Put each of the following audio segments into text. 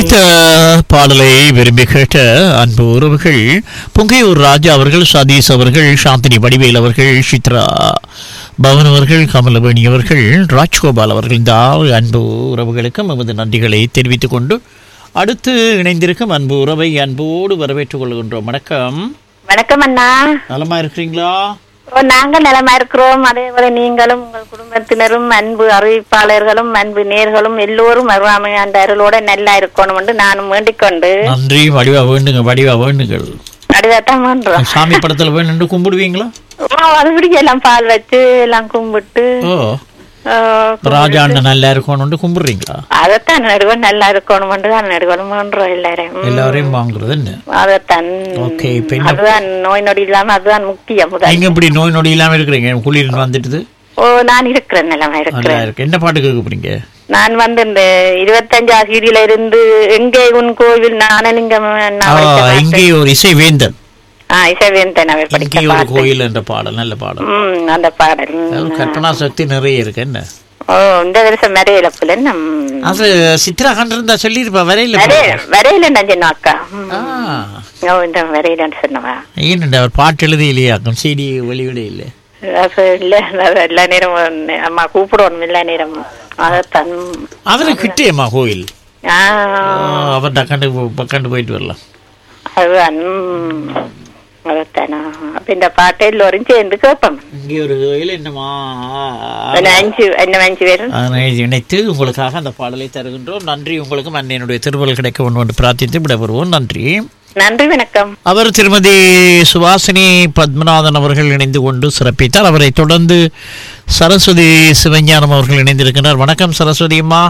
அடுத்த பாடலை விரும்பி கேட்ட அன்பு உறவுகள் பொங்கையூர் ராஜா அவர்கள் சதீஷ் அவர்கள் சாந்தினி வடிவேல் அவர்கள் சித்ரா பவன் அவர்கள் கமலவேணி அவர்கள் ராஜ்கோபால் அவர்கள் இந்த ஆறு அன்பு உறவுகளுக்கும் நமது நன்றிகளை தெரிவித்துக் கொண்டு அடுத்து இணைந்திருக்கும் அன்பு உறவை அன்போடு வரவேற்றுக் கொள்கின்றோம் வணக்கம் வணக்கம் அண்ணா நலமா இருக்கிறீங்களா ஓ, நாங்க நலமா இருக்கிறோம் அதே போல நீங்களும் உங்கள் குடும்பத்தினரும் அன்பு அறிவிப்பாளர்களும் அன்பு நேர்களும் எல்லோரும் அருவாமை அந்த அருளோட நல்லா இருக்கணும் என்று நானும் வேண்டிக் கொண்டு நன்றி வடிவா வேண்டுங்க வடிவா வேண்டுங்கள் அதுதான் வேண்டுறோம் சாமி படத்துல வேணுண்டு கும்பிடுவீங்களா ஓ அது பிடிக்க எல்லாம் பால் வச்சு எல்லாம் கும்பிட்டு ஓ ஓ, ராஜா அண்ணன் நல்லா இருக்கணும்னு கும்பிடுறீங்களா அதைத்தான் நடுவன் நல்லா இருக்கணும் என்று தான் நடுவனும் வேண்டுறோம் எல்லாரும் ம். எல்லாரையும் வாங்குறது என்ன அதைத்தான் ஓகே இப்ப என்ன அதுதான் நோய் நொடி இல்லாம அதுதான் முக்கியம் முதல் நீங்க இப்படி நோய் நொடி இல்லாம இருக்கிறீங்க குளிர் வந்துட்டுது ஓ நான் இருக்கிறேன் நிலமா நல்லா இருக்கிறேன் இருக்கு என்ன பாட்டு கேட்க போறீங்க நான் வந்து இந்த இருபத்தஞ்சாம் சீடியில இருந்து எங்கே உன் கோவில் நானலிங்கம் ஆ, இங்கே ஒரு இசை வேந்தன் இசைவேந்தன் அவர் படிக்க இங்கே ஒரு பாட்டு கோயில் என்ற பாடல் நல்ல பாடல் ம் அந்த பாடல் ம். அது கற்பனா சக்தி நிறைய இருக்கு என்ன ஓ இந்த வருஷம் வரையில புல அது சித்ரா கண்டிருந்தா சொல்லியிருப்பா வரையில வரையில நஞ்சன் அக்கா ம். ஆ ஓ இந்த வரையிலன்னு சொன்னவா ஏன்னு அவர் பாட்டு எழுதி இல்லையாக்கும் சிடி வெளிவிட இல்லை அது இல்ல அது எல்லா நேரமும் அம்மா கூப்பிடணும் எல்லா நேரமும் அதைத்தான் அவரு கிட்டேம்மா கோயில் ஆ அவர் டக்காண்டு பக்காண்டு போயிட்டு வரலாம் அதுதான் ம். அதைத்தானா அப்ப இந்த பாட்டை எல்லோரும் சேர்ந்து கேட்போம் இங்கே ஒரு கோயில் என்னமா என்ன அஞ்சு என்ன அஞ்சு பேரும் அதனை இணைத்து உங்களுக்காக அந்த பாடலை தருகின்றோம் நன்றி உங்களுக்கும் அன்னையனுடைய திருவள்ளுவர் கிடைக்க வேண்டும் என்று பிரார்த்தித்து விடைபெறுவோம் நன்றி நன்றி வணக்கம் அவர் திருமதி சுவாசினி பத்மநாதன் அவர்கள் இணைந்து கொண்டு சிறப்பித்தார் அவரை தொடர்ந்து சரஸ்வதி சிவஞானம் அவர்கள் இணைந்திருக்கிறார் வணக்கம் சரஸ்வதி அம்மா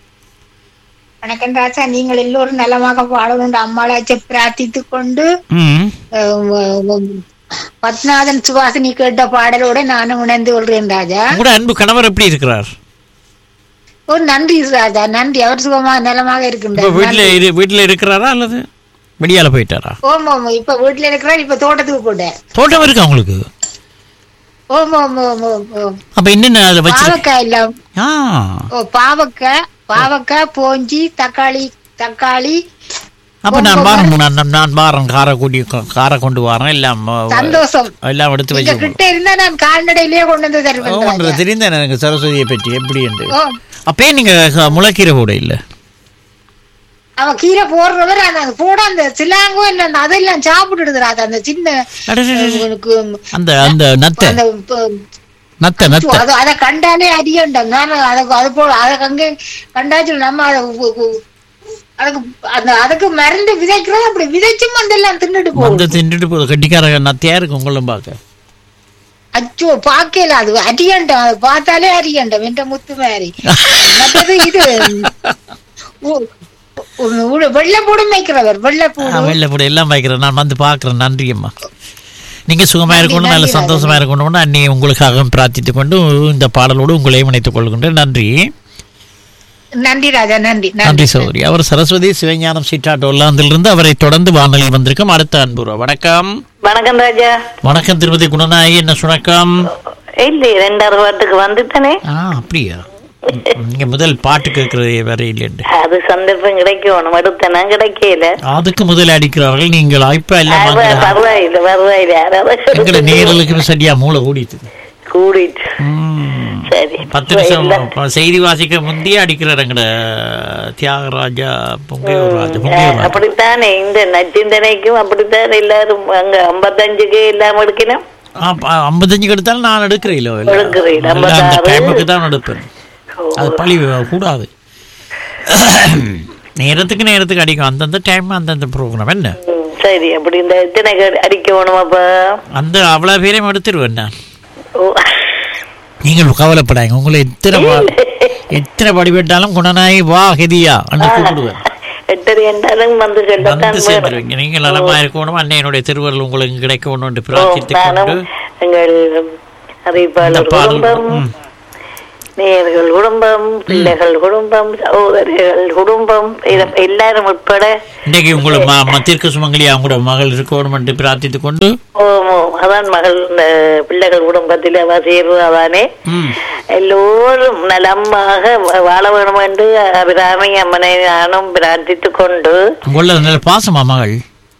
வணக்கம் ராஜா நீங்கள் எல்லோரும் நலமாக வாழணும் அம்மாளாச்ச பிரார்த்தித்துக் கொண்டு ம் அஹ், உம், பத்மநாதன் சுவாசினி கேட்ட பாடலோட நானும் உணர்ந்து கொள்கிறேன் ராஜா உங்களோட அன்பு கணவர் எப்படி இருக்கிறார் ஒரு நன்றி ராஜா நன்றி அவர் சுகமாக நலமாக இப்ப இருக்கின்றார் வீட்டுல இரு வீட்டுல இருக்கிறாரா அல்லது வெளியால போயிட்டாரா ஓம் ஓம் இப்ப வீட்டுல இருக்கிறார் இப்ப தோட்டத்துக்கு போட்டேன் தோட்டம் இருக்கா உங்களுக்கு ஓம் ஓம் ஓம் ஓம் ஓம் அப்ப என்னென்ன அதை வச்சு பாவக்காய் எல்லாம் ஆ ஓ பாவக்காய் பாவக்காய் போஞ்சி தக்காளி தக்காளி அப்ப நான் வாரம் நான் நான்- நான் வாரம் காரை கூட்டி காரை கொண்டு வரேன் எல்லாம் அஹ், சந்தோஷம் எல்லாம் எடுத்து நீங்க வச்சு கிட்ட இருந்தா நான் கால்நடையிலேயே கொண்டு வந்து தருவேன் ராஜா. ஒன்று தெரிந்தேன் எனக்கு சரஸ்வதியை பற்றி எப்படி என்று ஓ அப்பயே நீங்க க- முளைக்கீரை கூட இல்ல அவ கீரை போடுறவர் அந்த அது போட அந்த சிலாங்கோ என்ன அதெல்லாம் சாப்பிட்டுடுதுரா அது அந்த சின்ன அடடடட. உனக்கு அந்த அந்த நத்தை அந்த ப- நத்தை நத்தை அது அதை கண்டாலே அடியண்டாம் நான் அதை அது போல அதை அங்கே கண்டாச்சு நம்ம அதை உ- உ- அதுக்கு அந்த அதுக்கு மருந்து விதைக்கிறோம் அப்படி விதைச்சும் அதெல்லாம் தின்னுட்டு போகும் வந்து தின்னுட்டு போகுது கட்டிக்கார நத்தையா இருக்கு உங்களும் பார்க்க அச்சோ பாக்கல அது அடியண்டாம் அதை பார்த்தாலே அடியண்டாம் என்ற முத்து மாதிரி மற்றது இது உ- உ- உ- வெள்ளைப்பூடும் வைக்கிறவர் வெள்ளைப்பூடு வெள்ளப்பட எல்லாம் வைக்கிறேன் நான் வந்து பார்க்குறேன் நன்றி அம்மா நீங்க சுகமா இருக்கணும் நல்ல சந்தோஷமா இருக்கணும்னு அன்னை உங்களுக்காக பிரார்த்தித்துக் கொண்டு இந்த பாடலோடு உங்களையும் இணைத்துக் கொள்கின்றேன் நன்றி நன்றி ராஜா நன்றி நன்றி சௌரி அவர் சரஸ்வதி சிவஞானம் சீட்டாட் ஒல்லாந்திலிருந்து அவரை தொடர்ந்து வானொலி வந்திருக்கும் அடுத்த அன்புறா வணக்கம் வணக்கம் ராஜா வணக்கம் திருமதி குணநாயகி என்ன சுணக்கம் இல்ல ரெண்டாவது வாரத்துக்கு வந்துட்டானே ஆ அப்படியா நீங்க முதல் பாட்டு கேட்கறது வர இல்லைன்னு அது சந்தர்ப்பம் கிடைக்கணும் அடுத்தனா கிடைக்கல அதுக்கு முதல் அடிக்கிறார்கள் நீங்கள் இப்ப எல்லாம் வாங்குற- பரவாயில்ல பரவாயில்ல எங்களை யாராவது நேரலுக்கு சரியா மூளை கூடிட்டு கூடிட்டு ம். சரி பத்து நிமிஷம் செய்தி வாசிக்க முந்தைய அடிக்கிறார் எங்கட தியாகராஜா பொங்கையூர் ராஜா பொங்கையூர் ராஜா அப்படித்தானே இந்த நச்சிந்தனைக்கும் அப்படித்தான் எல்லாரும் அங்க ஐம்பத்தஞ்சுக்கு எல்லாம் எடுக்கணும் ஆ, ப- ஐம்பத்தஞ்சுக்கு எடுத்தாலும் நான் எடுக்கிறேன் இல்ல எடுக்கிறீங்க. அந்த ஐம்பத்தாறு. டைமுக்கு தான் எடுப்பேன் அது பழி கூடாது நேரத்துக்கு நேரத்துக்கு அடிக்கும் அந்தந்த டைம் அந்தந்த ப்ரோக்ராம் என்ன ம், சரி அப்படி இந்த எத்தனை க- அடிக்கணும் அப்ப அந்த அவ்வளவு பேரையும் எடுத்துருவேன் நான் ஓ. நீங்கள் கவலைப்படாங்க உங்களை எத்தனை பா- எத்தனை படிப்பட்டாலும் குணநாயகி வா ஹெதியா அன்று கூப்பிடுவேன் எட்டரை என்றாலும் வந்து சொல்லத்தான் வந்து வேணும். சேர்ந்துருவீங்க நீங்கள் நலமா இருக்கணும் அன்னையனுடைய திருவருள் உங்களுக்கு கிடைக்கணும் என்று ஓ, பிரார்த்தித்துக் நானும் கொண்டு எங்கள் இந்த அறிவிப்பாளர் பாடல் குடும்பம் ம். நேர்கள் குடும்பம் பிள்ளைகள் குடும்பம் சகோதரிகள் குடும்பம் இத- எல்லாரும் உட்பட இன்னைக்கு உங்களுக்கு ம- மத்திற்கு சுமங்கலி அவங்களோட மகள் இருக்கணும் என்று பிரார்த்தித்துக் கொண்டு ஓமோ அதான் மகள் இந்த பிள்ளைகள் குடும்பத்தில் அவ சேர்வதானே ம். எல்லோரும் நலமாக வ- வாழ வேணும் என்று அபிராமி அம்மனை நானும் பிரார்த்தித்துக் கொண்டு உங்கள நல்ல பாசமா மகள்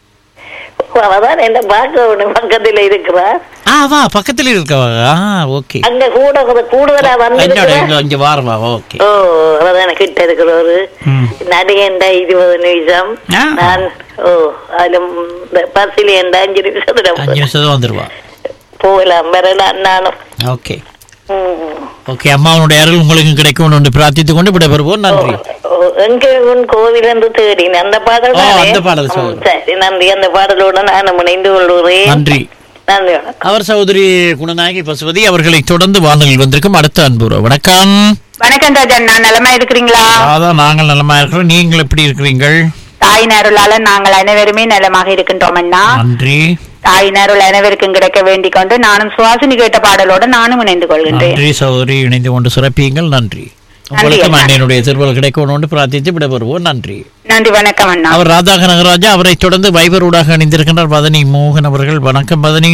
அவதான் என்ன பார்க்க பக்கத்தில் இருக்கிறார் ஆ வா பக்கத்துல இருக்கவா ஆ ஓகே அங்க கூட கூடுதலா என்னோட வந்து இங்க இங்க வாரவா ஓகே ஓ அவதான் கிட்ட இருக்கிறவரு ம். நடிகண்ட இருபது நிமிஷம் ஆ. நான் ஓ அதுல இந்த பஸ்ஸில் எந்த அஞ்சு நிமிஷத்துல அஞ்சு நிமிஷம் வந்துருவா போகலாம் வரலாம் நானும் ஓகே ம். ஓகே அம்மாவனுடைய அருள் உங்களுக்கு கிடைக்கும் என்று பிரார்த்தித்துக் கொண்டு விடைபெறுவோம் நன்றி ஓ, எங்கே உன் கோவில் என்று தேடினேன் அந்த பாடல் ஓ, தானே? அந்த பாடல் ம், சொல்லுங்க. சரி நன்றி அந்த பாடலோட நான் இணைந்து கொள்கிறேன் நன்றி நன்றி வணக்கம் அவர் சகோதரி குணநாயகி பசுபதி அவர்களை தொடர்ந்து வானொலியில் வந்திருக்கும் அடுத்த அன்புற வணக்கம் வணக்கம் ராஜன் நான் நலமா இருக்கிறீங்களா அதான் நாங்கள் நலமா இருக்கிறோம் நீங்கள் எப்படி இருக்கிறீங்கள் தாயின் அருளால நாங்கள் அனைவருமே நலமாக இருக்கின்றோம் அண்ணா நன்றி தாயின் அருள் அனைவருக்கும் கிடைக்க வேண்டிக் கொண்டு நானும் சுவாசினி கேட்ட பாடலோட நானும் இணைந்து கொள்கின்றேன் நன்றி சகோதரி இணைந்து கொண்டு சிறப்பியுங்கள் நன்றி உங்களுக்கு அண்ணா. அண்ணனுடைய திருவள் கிடைக்கணும் என்று பிரார்த்தித்து விடைபெறுவோம் நன்றி நன்றி வணக்கம் அண்ணா அவர் ராதாக நகராஜா அவரை தொடர்ந்து வைபர் ஊடாக அணிந்திருக்கின்றார் பதனி மோகன் அவர்கள் வணக்கம் பதனி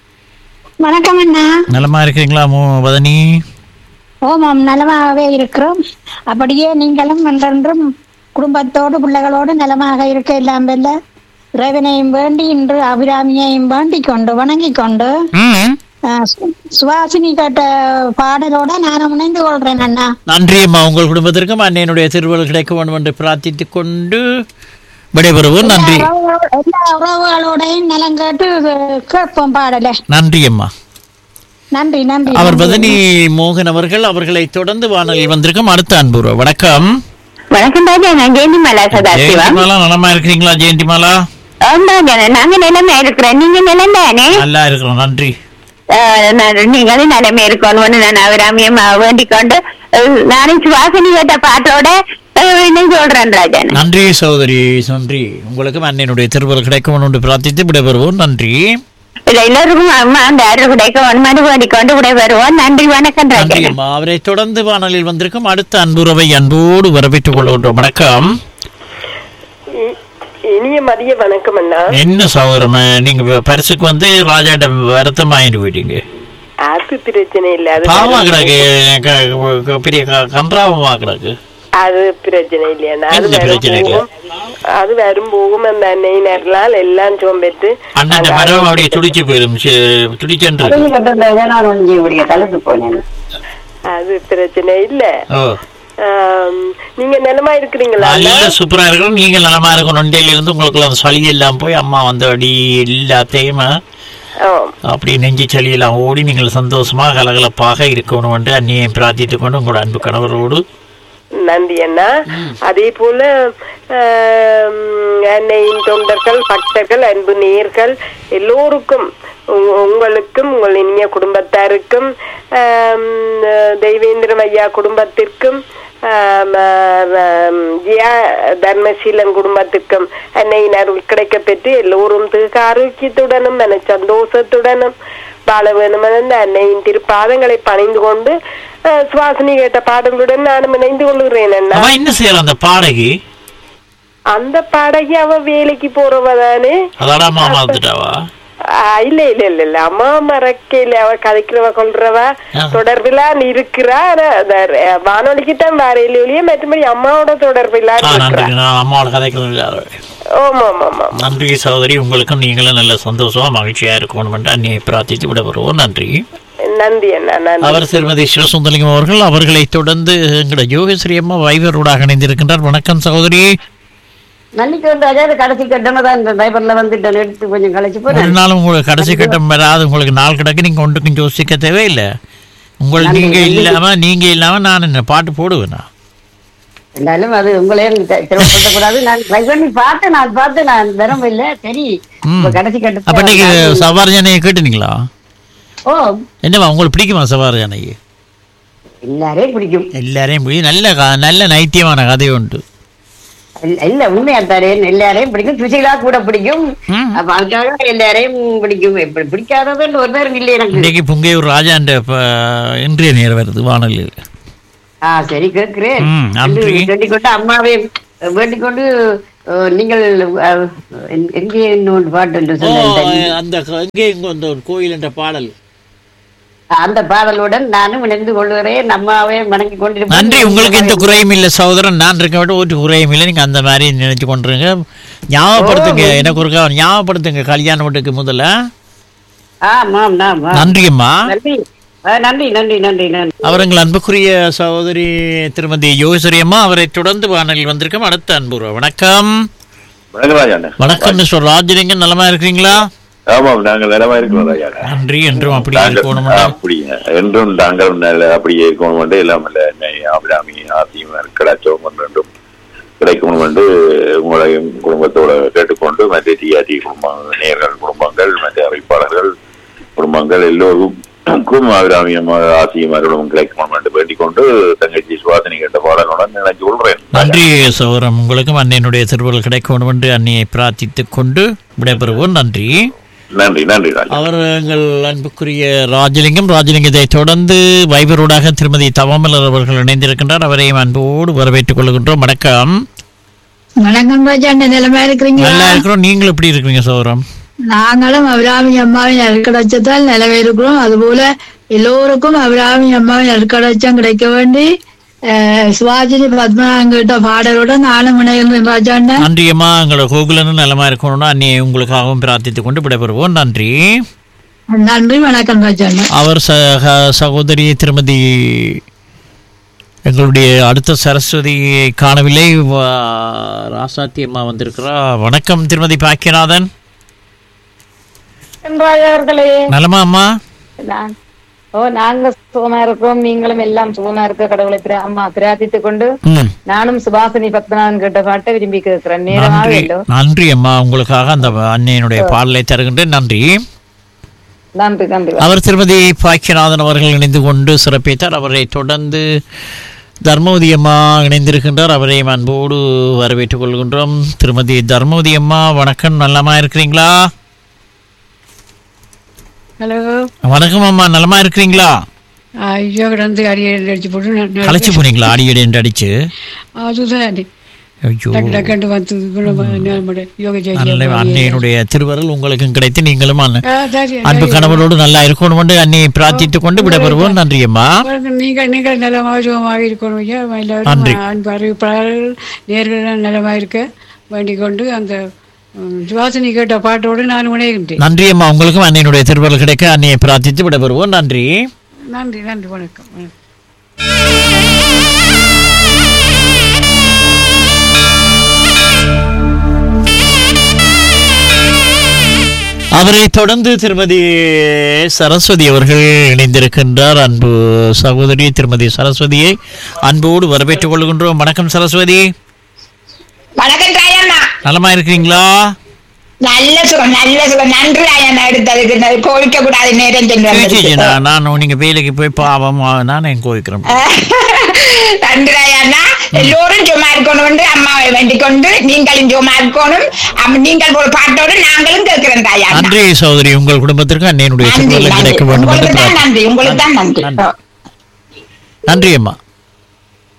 வணக்கம் அண்ணா நலமா இருக்கிறீங்களா மோ பதனி ஓமாம் நலமாகவே இருக்கிறோம் அப்படியே நீங்களும் என்றென்றும் குடும்பத்தோடு பிள்ளைகளோடு நலமாக இருக்க எல்லாம் வெல்ல இறைவனையும் வேண்டி இன்று அபிராமியையும் வேண்டிக் கொண்டு வணங்கிக் கொண்டு ம். அஹ், சு- சுவாசினி கேட்ட பாடலோட நான் இணைந்து கொள்றேன் அண்ணா நன்றி அம்மா உங்கள் குடும்பத்திற்கும் அண்ணனுடைய திருவள் கிடைக்க வேண்டும் என்று பிரார்த்தித்துக் கொண்டு விடைபெறுவோம் நன்றி உறவுகளோ- எல்லா உறவுகளோடையும் நலம் கேட்டு அஹ், கேட்போம் பாடல நன்றி அம்மா நன்றி நன்றி அவர் நன்றி. பதனி மோகன் அவர்கள் அவர்களை தொடர்ந்து வானொலியில் வந்திருக்கும் அடுத்த அன்புற வணக்கம் வணக்கம் ராஜா நான் ஜெயந்திமலா சதாசிவம் ஜெயந்திமாலா நலமா இருக்கிறீங்களா ஜெயந்திமாலா ஆமா ராஜா நாங்க நிலைமை இருக்கிறோம் நீங்க நிலம் தானே நல்லா இருக்கிறோம் நன்றி நீங்களும் நிலைமை இருக்கணும்னு நான் அபிராமியம் வேண்டிக் கொண்டு அஹ், நானும் சுவாசினி கேட்ட பாட்டோட அஹ், இணைந்து சொல்றேன் ராஜன் நன்றி சகோதரி நன்றி உங்களுக்கும் அண்ணனுடைய திருவள் கிடைக்கும் என்று பிரார்த்தித்து விடைபெறுவோம் நன்றி இல்ல எல்லாருக்கும் அம்மா அந்த அருள் கிடைக்க ஒன்மாரி வேண்டிக் கொண்டு விடை வருவோம் நன்றி வணக்கம் நன்றி ராஜன் அம்மா அவரை தொடர்ந்து வானொலியில் வந்திருக்கும் அடுத்த அன்புறவை அன்போடு வரவேற்றுக் கொள்கின்றோம் வணக்கம் இனிய மதிய வணக்கம் அண்ணா என்ன சகோதரம் நீங்க பரிசுக்கு வந்து ராஜாட்ட வருத்தம் ஆயிட்டு போயிட்டீங்க அது பிரச்சனை இல்ல அது பாவமா கிடக்கு க- க- பெரிய க- கன்றாவமா கிடக்கு அது பிரச்சனை இல்லையா அது என்ன வரும் பிரச்சனை இல்ல? போகும் அது வரும் போகும் அந்த அன்னை நேரலால் எல்லாம் சோம்பெற்று அண்ணன் மரம் அப்படியே துடிச்சு போயிடும் துடிச்சென்று கலந்து போனேன் அது பிரச்சனை இல்ல ஓ ஆம், நீங்க நிலமா இருக்கிறீங்களா அண்ணா? நல்ல சூப்பரா இருக்கணும் நீங்க நலமா இருக்கணும் நொண்டையில இருந்து உங்களுக்கு அந்த சளி எல்லாம் போய் அம்மா வந்தபடி எல்லாத்தையும் ஆ, அப்படி நெஞ்சு சளி எல்லாம் ஓடி நீங்கள் சந்தோஷமா கலகலப்பாக இருக்கணும் என்று அந்நியை பிரார்த்தித்துக் கொண்டு உங்களோட அன்பு கணவரோடு நன்றி அண்ணா அதே போல ஆம், அன்னையின் தொண்டர்கள் பக்தர்கள் அன்பு நேர்கள் எல்லோருக்கும் உங்க- உங்களுக்கும் உங்கள் இனிய குடும்பத்தாருக்கும் ஆம், தெய்வேந்திரம் ஐயா குடும்பத்திற்கும் ஆம், ஆம், ஜியா தர்மசீலன் குடும்பத்திற்கும் அன்னையின் அருள் கிடைக்க பெற்று எல்லோரும் திக ஆரோக்கியத்துடனும் மன சந்தோஷத்துடனும் வாழ வேணும் அந்த அன்னையின் திருப்பாதங்களை பணிந்து கொண்டு அஹ், சுவாசினி கேட்ட பாடலுடன் நானும் இணைந்து கொள்கிறேன் அண்ணா அவன் என்ன செய்யலாம் அந்த பாடகி அந்த பாடகி அவ வேலைக்கு போறவ தானே அதோட அம்மா மறந்துட்டாவா ஆஹ் இல்ல இல்ல இல்ல இல்ல அம்மா மறக்கையில அவ கதைக்கிறவ கொள்றவ ஆ. தொடர்பிலா இருக்கிறா ஆனா அந்த ர- வானொலிக்கு தான் வேற இல்லையே மற்றபடி அம்மாவோட தொடர்பிலா ஆ நன்றி இருக்கிறா நான் அம்மாவோட கதைக்கிறேன் ஆமா ஆமா ஆமா நன்றி சகோதரி உங்களுக்கும் நீங்களும் நல்ல சந்தோஷமா மகிழ்ச்சியா இருக்கணும் என்று அந்நியை பிரார்த்தித்து விட வருவோம் நன்றி நன்றி அண்ணா நன்றி அவர் திருமதி சிவசுந்தலிங்கம் அவர்கள் அவர்களை தொடர்ந்து எங்களோட யோகஸ்ரீ அம்மா வைவரோடாக இணைந்திருக்கின்றார் வணக்கம் சகோதரி நன்னிக்கு வந்து அஜாத கடைசி கட்டணம் தான் இந்த டிரைவர்ல வந்துட்டேன் எடுத்து கொஞ்சம் கழிச்சு ஒரு போறேன் நாள் உங்களுக்கு கடைசி கட்டம் வராது உங்களுக்கு நாள் கிடக்கு நீங்க ஒன்றுக்கும் யோசிக்க தேவையில்லை உங்கள் நீங்க இல்லாம நீங்க இல்லாம நான் என்ன பாட்டு போடுவேனா இருந்தாலும் அது உங்களையும் திறப்படுத்த கூடாது நான் ட்ரை பண்ணி பார்த்தேன் நான் பார்த்தேன் நான் திறமை இல்ல சரி ம். இப்ப கடைசி அப்ப நீங்க கட்டத்தை சவாரி ஜானையை கேட்டுனீங்களா ஓ என்னவா உங்களுக்கு பிடிக்குமா சவாரி ஜானைக்கு எல்லாரையும் பிடிக்கும் எல்லாரையும் பிடிக்கும் நல்ல க- நல்ல நைத்தியமான கதை உண்டு இல்ல- இல்ல உண்மையா தரேன் எல்லாரையும் பிடிக்கும் சுசிலா கூட பிடிக்கும் ம். அப்ப அதுக்காக எல்லாரையும் பிடிக்கும் எப்படி பிடிக்காததுன்னு ஒரு பேரும் இல்லை எனக்கு இன்னைக்கு புங்கையூர் ராஜாண்ட ப- இன்றைய நேரம் வருது வானொலியில் ஆ சரி கேட்கிறேன் ம், நன்றி. வேண்டிக் கொண்டு அம்மாவை வேண்டிக் கொண்டு அஹ், நீங்கள் அஹ், எங்- எங்கே இன்னொரு பாட்டு என்று சொன்னேன் அந்த எங்கே இங்க அந்த ஒரு கோயில் என்ற பாடல் அந்த பாடலுடன் நானும் இணைந்து கொள்கிறேன் அம்மாவை வணங்கி கொண்டிருப்பேன் நன்றி உங்களுக்கு எந்த குறையும் இல்லை சகோதரன் நான் இருக்க விட ஒரு குறையும் இல்லை நீங்க அந்த மாதிரி நினைச்சு கொண்டுருங்க ஞாபகப்படுத்துங்க எனக்கு ஒரு கா- ஞாபகப்படுத்துங்க கல்யாண வீட்டுக்கு முதல்ல ஆமாம் ஆமாம் நன்றி அம்மா நன்றி அஹ், நன்றி நன்றி நன்றி நன்றி அவர் எங்கள் அன்புக்குரிய சகோதரி திருமதி யோகேஸ்வரி அம்மா அவரை தொடர்ந்து வானலில் வந்திருக்கோம் அடுத்த அன்பு வணக்கம் வணக்கம் ராஜாண்ணே வணக்கம் மிஸ்டர் ராஜலிங்கம் நலமா இருக்கிறீங்களா ஆமாம் நாங்கள் நலமா இருக்கிறோம் ராஜாண்ணே நன்றி என்றும் அப்படியே நாங்கள் இருக்கணும் அப்படிங்க என்றும் நாங்கள் நல்ல அப்படியே இருக்கணும் என்று எல்லாம் இல்ல அபிராமி ஆசியம் கிடைச்சோம் என்றும் கிடைக்கணும் என்று உங்களையும் குடும்பத்தோட கேட்டுக்கொண்டு மற்ற டிஆர்டி குடும்பம் நேர்கள் குடும்பங்கள் மற்ற அறிவிப்பாளர்கள் குடும்பங்கள் எல்லோரும் அபிராமியம் ஆசியம் அருளும் கிடைக்கணும் என்று வேண்டிக் கொண்டு தங்கச்சி சுவாசினி கேட்ட பாடலுடன் நினைச்சு கொள்றேன் நன்றி சௌரம் உங்களுக்கும் அன்னையினுடைய திருவள்ளுவர் கிடைக்கணும் என்று அன்னையை பிரார்த்தித்துக் கொண்டு விடைபெறுவோம் நன்றி நன்றி நன்றி ராஜா அவர் எங்கள் அன்புக்குரிய ராஜலிங்கம் ராஜலிங்கத்தை தொடர்ந்து வைபரோடாக திருமதி தவமலர் அவர்கள் இணைந்திருக்கின்றார் அவரையும் அன்போடு வரவேற்றுக் கொள்கின்றோம் வணக்கம் வணக்கம் ராஜா நிலைமை இருக்கிறீங்களா நல்லா இருக்கிறோம் நீங்கள் எப்படி இருக்கிறீங்க சௌரம் நாங்களும் அபிராமி அம்மாவின் நெருக்கடச்சத்தால் நிலவே இருக்கிறோம் அதுபோல எல்லோருக்கும் அபிராமி அம்மாவின் நெருக்கடச்சம் கிடைக்க வேண்டி அஹ், சிவாஜினி பத்மநாபன் கிட்ட பாடலோட நானும் இணைகிறேன் ராஜாண்ட நன்றி அம்மா எங்களோட கோகுலனும் நலமா இருக்கணும்னு அன்னையை உங்களுக்காகவும் பிரார்த்தித்துக் கொண்டு விடைபெறுவோம் நன்றி நன்றி வணக்கம் ராஜாண்ட அவர் சக சகோதரி திருமதி எங்களுடைய அடுத்த சரஸ்வதியை காணவில்லை வ- ராசாத்தி அம்மா வந்திருக்கிறா வணக்கம் திருமதி பாக்கியநாதன் அவர்களே நலமா அம்மா நான் ஓ நாங்க சுகமா இருக்கோம் நீங்களும் எல்லாம் சுகமா இருக்க கடவுளை பிர- அம்மா பிரார்த்தித்துக் கொண்டு ம் நானும் சுபாசினி பத்மநாதன் கேட்ட பாட்டை விரும்பி கேட்கிறேன் நேரமாக நன்றி வேண்டும் நன்றி அம்மா உங்களுக்காக அந்த அன்னையினுடைய பாடலை தருகின்றேன் நன்றி நன்றி நன்றி அவர் திருமதி பாக்கியநாதன் அவர்கள் இணைந்து கொண்டு சிறப்பித்தார் அவரை தொடர்ந்து தர்மவதி அம்மா இணைந்திருக்கின்றார் அவரையும் அன்போடு வரவேற்றுக் கொள்கின்றோம் திருமதி தர்மவதி அம்மா வணக்கம் நலமா இருக்கிறீங்களா ஹலோ வணக்கம் அம்மா நலமா இருக்கிறீங்களா ஐயோ கிடந்து அரியல் அடிச்சு போட்டு நான் நான் களைச்சு போனீங்களா அடியடி என்று அடிச்சு அதுதான் ஐயோ டக்கு டக்குன்னு வந்து யோகா நல்ல அன்னையினுடைய திருவருள் உங்களுக்கும் கிடைத்து நீங்களும் அன்ன- சரி அன்பு கணவரோடு நல்லா இருக்கணும் என்று அன்னையை பிரார்த்தித்துக் கொண்டு விடைபெறுவோம் நன்றி அம்மா நீங்கள் நீங்கள் நலமாக சுகமாக இருக்கணும் ஐயா எல்லாரும் நன்றி. அன்பு அறிவிப்பாளர்கள் நேர்கள் நலமாக இருக்க வேண்டிக் கொண்டு அந்த ம், சுவாசினி கேட்ட பாட்டோடு நான் உணைகின்றேன் நன்றி அம்மா உங்களுக்கும் அன்னையினுடைய திருவருள் கிடைக்க அன்னையை பிரார்த்தித்து விடைபெறுவோம் நன்றி நன்றி நன்றி வணக்கம் வணக்கம் அவரை தொடர்ந்து திருமதி சரஸ்வதி அவர்கள் இணைந்திருக்கின்றார் அன்பு சகோதரி திருமதி சரஸ்வதியை அன்போடு வரவேற்றுக் கொள்கின்றோம் வணக்கம் சரஸ்வதி வணக்கம் ராயண்ணா நலமா இருக்கிறீங்களா நல்ல சுகம் நல்ல சுகம் நன்றி ராயண்ணா எடுத்ததுக்கு ந- கோவிக்க கூடாது நேரம் சென்று சரி, சரி, வந்ததுக்கு. நான் நான் நீங்க வேலைக்கு போய் பாவம் நான் என் கோவிக்கிறேன் நன்றி ராயண்ணா எல்லோரும் சும்மா இருக்கணும் என்று அம்மாவை வேண்டிக் கொண்டு நீங்களும் சும்மா இருக்கணும் அம்- நீங்கள் ஒரு பாட்டோடு நாங்களும் கேட்கிறோம் ராயண்ணா நன்றி சகோதரி உங்கள் குடும்பத்திற்கு அன்னையினுடைய நன்றி திருவருள் நன்றி கிடைக்க வேண்டும் என்று உங்களுக்கு தான் பிரார்த்தி- நன்றி உங்களுக்கு தான் நன்றி நன்றி. நன்றி அம்மா